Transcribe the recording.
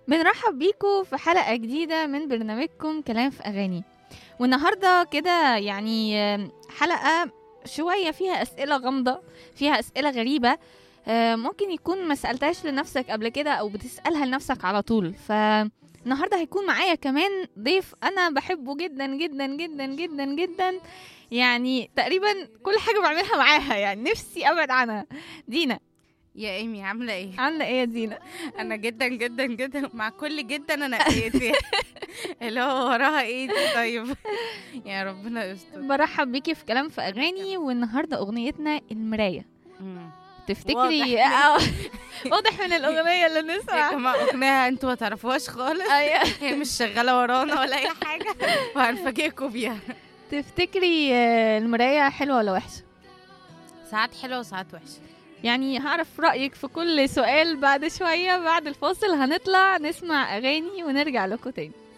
بنرحب بيكم في حلقة جديدة من برنامجكم كلام في أغاني والنهاردة كده يعني آم، حلقة شوية فيها أسئلة غامضة فيها أسئلة غريبة آه، ممكن يكون ما سألتهاش لنفسك قبل كده أو بتسألها لنفسك على طول فالنهاردة هيكون معايا كمان ضيف أنا بحبه جدا جدا جدا جدا جدا يعني تقريبا كل حاجة بعملها معاها يعني نفسي أبعد عنها دينا يا ايمي عامله ايه عاملة إيه يا دينا؟ انا جدا جدا جدا مع كل جدا انا ايدي اللي هو وراها ايه دي طيب يا ربنا يستر برحب بيكي في كلام في اغاني والنهارده اغنيتنا المرايه مم. تفتكري واضح آه، واضح من الاغنيه اللي يا بنسمع جماعه اغنيه انتوا ما تعرفوهاش خالص أيوة. هي مش شغاله ورانا ولا اي حاجه وهنفاجئكم بيها تفتكري آه، المرايه حلوه ولا وحشه ساعات حلوه وساعات وحشه يعني هعرف رايك في كل سؤال بعد شويه بعد الفاصل هنطلع نسمع اغاني ونرجع لكم تاني